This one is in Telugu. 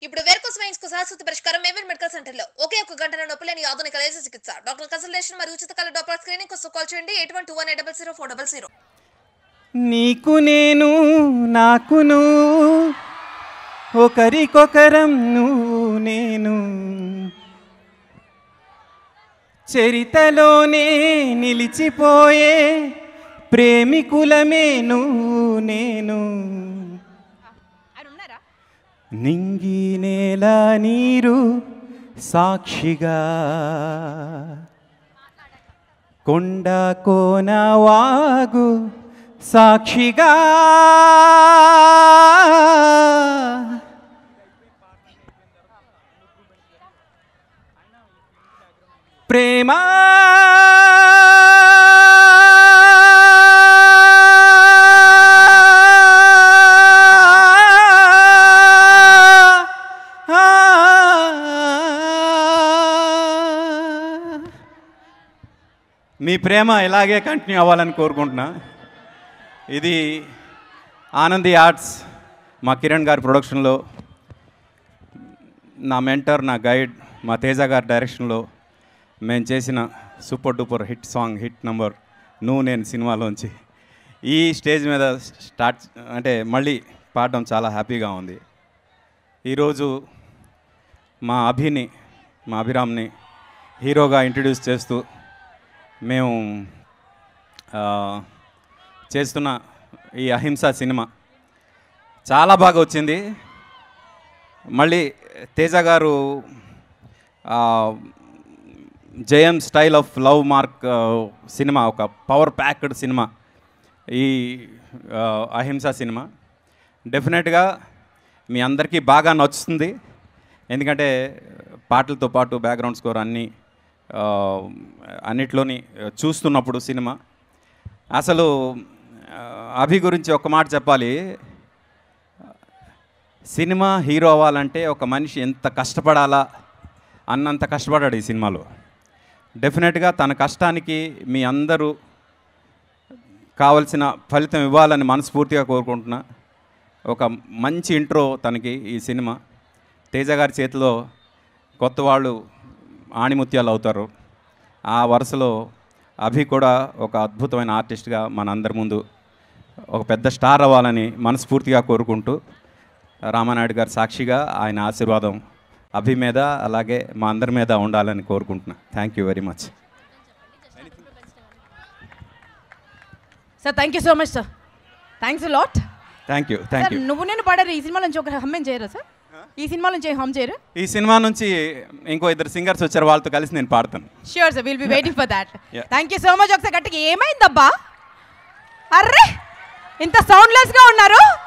ఇప్పుడు వేర్కోస్ వెయిన్స్ కు శాశ్వత పరిష్కారం మేవర్ మెడికల్ సెంటర్ లో ఒకే ఒక గంటల నొప్పి లేని ఆధునిక లేజర్ చికిత్స డాక్టర్ కన్సల్టేషన్ మరియు ఉచిత కల డాక్టర్ స్క్రీనింగ్ కోసం కాల్ చేయండి eight one two one eight double zero four double zero నీకు నేను నాకును ఒకరికొకరం నువ్వు నేను చరితలోనే నిలిచిపోయే ప్రేమికులమే నువ్వు నేను నింగి నేల నీరు సాక్షిగా కొండ కోన వాగు సాక్షిగా ప్రేమ మీ ప్రేమ ఇలాగే కంటిన్యూ అవ్వాలని కోరుకుంటున్నా ఇది ఆనంది ఆర్ట్స్ మా కిరణ్ గారి ప్రొడక్షన్లో నా మెంటర్ నా గైడ్ మా తేజ గారి డైరెక్షన్లో మేము చేసిన super duper hit song hit number Nuvvu Nenu సినిమాలోంచి ఈ స్టేజ్ మీద స్టార్ట్ అంటే మళ్ళీ పాడడం చాలా హ్యాపీగా ఉంది ఈరోజు మా అభిని మా అభిరామ్ని హీరోగా ఇంట్రడ్యూస్ చేస్తూ మేము ఆ, చేస్తున్న ఈ అహింస సినిమా చాలా బాగా వచ్చింది మళ్ళీ తేజ గారు ఆ, Jayam style of love mark ఆ, సినిమా ఒక పవర్ ప్యాక్డ్ సినిమా ఈ ఆ, అహింస సినిమా డెఫినెట్గా మీ అందరికీ బాగా నచ్చుతుంది ఎందుకంటే పాటలతో పాటు బ్యాక్గ్రౌండ్ స్కోర్ అన్నీ ఆ, అన్నిట్లోని చూస్తున్నప్పుడు సినిమా అసలు ఆ, అభి గురించి ఒక మాట చెప్పాలి సినిమా హీరో అవ్వాలంటే ఒక మనిషి ఎంత కష్టపడాలా అన్నంత కష్టపడ్డాడు ఈ సినిమాలో డెఫినెట్గా తన కష్టానికి మీ అందరూ కావలసిన ఫలితం ఇవ్వాలని మనస్ఫూర్తిగా కోరుకుంటున్నా ఒక మంచి ఇంట్రో తనకి ఈ సినిమా తేజ గారి చేతిలో కొత్త వాళ్ళు ఆణిముత్యాలు అవుతారు ఆ వరుసలో అభి కూడా ఒక అద్భుతమైన ఆర్టిస్ట్గా మనందరి ముందు ఒక పెద్ద స్టార్ అవ్వాలని మనస్ఫూర్తిగా కోరుకుంటూ రామానాయుడు గారి సాక్షిగా ఆయన ఆశీర్వాదం అభి మీద అలాగే మా అందరి మీద ఉండాలని కోరుకుంటున్నా thank you very much sir thank you so much sir thanks lot thank you thank sir you నువ్వు నేను పాడారు ఈ సినిమా నుంచి ఒక హమ్మేం చేయరా సార్ ఈ సినిమా నుంచి హమ్ చేయరు ఈ సినిమా నుంచి ఇంకో ఇద్దరు సింగర్స్ వచ్చారు వాళ్ళతో కలిసి నేను పాడతాను sure sir will be waiting for that Yeah. Thank you so much ఒకసారి గట్టిగా ఏమైందబ్బా అర్రే ఇంత సౌండ్లెస్గా ఉన్నారు